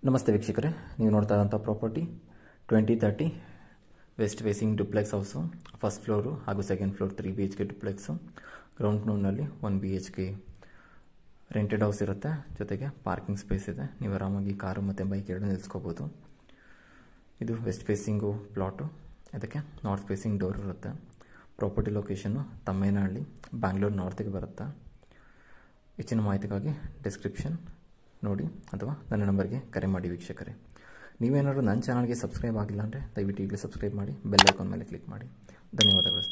ನಮಸ್ತೆ ವೀಕ್ಷಕರೇ ನೀವು ನೋಡ್ತಾ ಇರೋಂಥ property twenty thirty west facing duplex house first floor ಹಾಗೂ second floor three B H K duplex ground ಫ್ಲೋರ್ನಲ್ಲಿ one B H K rented house ಇರುತ್ತೆ ಜೊತೆಗೆ ಪಾರ್ಕಿಂಗ್ ಸ್ಪೇಸ್ ಇದೆ ನೀವು ಆರಾಮಾಗಿ ಕಾರು ಮತ್ತು ಬೈಕ್ ಎರಡು ನಿಲ್ಲಿಸ್ಕೋಬೋದು ಇದು ವೆಸ್ಟ್ ಫೇಸಿಂಗು ಪ್ಲಾಟು ಇದಕ್ಕೆ ನಾರ್ತ್ ಫೇಸಿಂಗ್ ಡೋರ್ ಇರುತ್ತೆ ಪ್ರಾಪರ್ಟಿ ಲೊಕೇಶನ್ನು ತಮ್ಮೇನಹಳ್ಳಿ ಬ್ಯಾಂಗ್ಳೂರು ನಾರ್ತಿಗೆ ಬರುತ್ತೆ ಹೆಚ್ಚಿನ ಮಾಹಿತಿಗಾಗಿ ಡಿಸ್ಕ್ರಿಪ್ಷನ್ ನೋಡಿ ಅಥವಾ ನನ್ನ ನಂಬರ್ಗೆ ಕರೆ ಮಾಡಿ ವೀಕ್ಷಕರೇ ನೀವೇನಾದರೂ ನನ್ನ ಚಾನಲ್ಗೆ ಸಬ್ಸ್ಕ್ರೈಬ್ ಆಗಿಲ್ಲ ಅಂದರೆ ದಯವಿಟ್ಟು ಈಗಲೇ ಸಬ್ಸ್ಕ್ರೈಬ್ ಮಾಡಿ ಬೆಲ್ ಐಕಾನ್ ಮೇಲೆ ಕ್ಲಿಕ್ ಮಾಡಿ ಧನ್ಯವಾದಗಳು